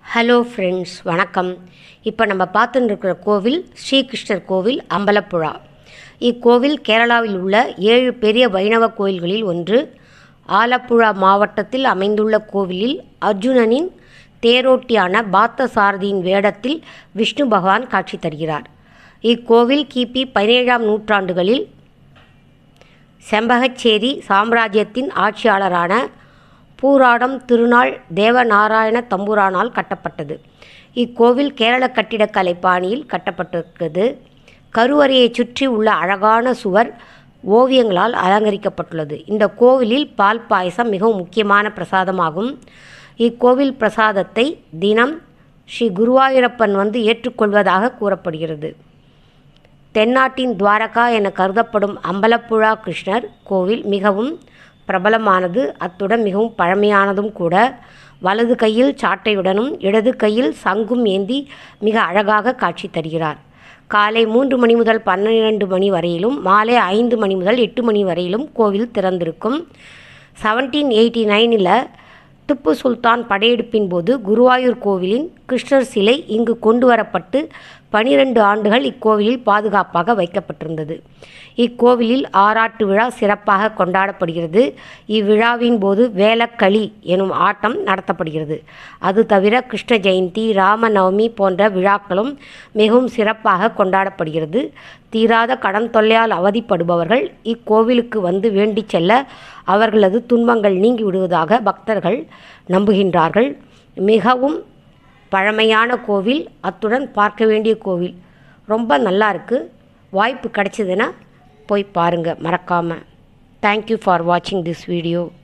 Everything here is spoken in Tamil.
ஹலோ ஃப்ரெண்ட்ஸ் வணக்கம் இப்போ நம்ம பார்த்துட்டு இருக்கிற கோவில் ஸ்ரீகிருஷ்ணர் கோவில் அம்பலப்புழா இக்கோவில் கேரளாவில் உள்ள ஏழு பெரிய வைணவ கோயில்களில் ஒன்று ஆலப்புழா மாவட்டத்தில் அமைந்துள்ள கோவிலில் அர்ஜுனனின் தேரோட்டியான பார்த்தசாரதியின் வேடத்தில் விஷ்ணு பகவான் காட்சி தருகிறார் இக்கோவில் கிபி பதினேழாம் நூற்றாண்டுகளில் செம்பகச்சேரி சாம்ராஜ்யத்தின் ஆட்சியாளரான பூராடம் திருநாள் தேவநாராயண தம்புரானால் கட்டப்பட்டது இக்கோவில் கேரள கட்டிடக்கலை பாணியில் கட்டப்பட்டிருக்கிறது கருவறையைச் சுற்றி உள்ள அழகான சுவர் ஓவியங்களால் அலங்கரிக்கப்பட்டுள்ளது இந்த கோவிலில் பால் பாயசம் மிகவும் முக்கியமான பிரசாதமாகும் இக்கோவில் பிரசாதத்தை தினம் ஸ்ரீ குருவாயூரப்பன் வந்து ஏற்றுக்கொள்வதாக கூறப்படுகிறது தென்னாட்டின் துவாரகா என கருதப்படும் அம்பலப்புழா கிருஷ்ணர் கோவில் மிகவும் பிரபலமானது அத்துடன் மிகவும் பழமையானதும் கூட வலது கையில் சாட்டையுடனும் இடது கையில் சங்கும் ஏந்தி மிக அழகாக காட்சி தருகிறார் காலை மூன்று மணி முதல் பன்னிரண்டு மணி வரையிலும் மாலை ஐந்து மணி முதல் எட்டு மணி வரையிலும் கோவில் திறந்திருக்கும் செவன்டீன் எயிட்டி நைனில் திப்பு சுல்தான் படையெடுப்பின் போது குருவாயூர் கோவிலின் கிருஷ்ணர் சிலை இங்கு கொண்டு வரப்பட்டு பனிரெண்டு ஆண்டுகள் இக்கோவிலில் பாதுகாப்பாக வைக்கப்பட்டிருந்தது இக்கோவிலில் ஆராட்டு விழா சிறப்பாக கொண்டாடப்படுகிறது இவ்விழாவின் போது வேலக்களி எனும் ஆட்டம் நடத்தப்படுகிறது அது தவிர கிருஷ்ண ஜெயந்தி ராமநவமி போன்ற விழாக்களும் மிகவும் சிறப்பாக கொண்டாடப்படுகிறது தீராத கடன் தொல்லையால் அவதிப்படுபவர்கள் இக்கோவிலுக்கு வந்து வேண்டிச் செல்ல அவர்களது துன்பங்கள் நீங்கி விடுவதாக பக்தர்கள் நம்புகின்றார்கள் மிகவும் பழமையான கோவில் அத்துடன் பார்க்க வேண்டிய கோவில் ரொம்ப நல்லா இருக்குது வாய்ப்பு கிடைச்சதுன்னா போய் பாருங்கள் மறக்காமல் தேங்க்யூ ஃபார் வாட்சிங் திஸ் வீடியோ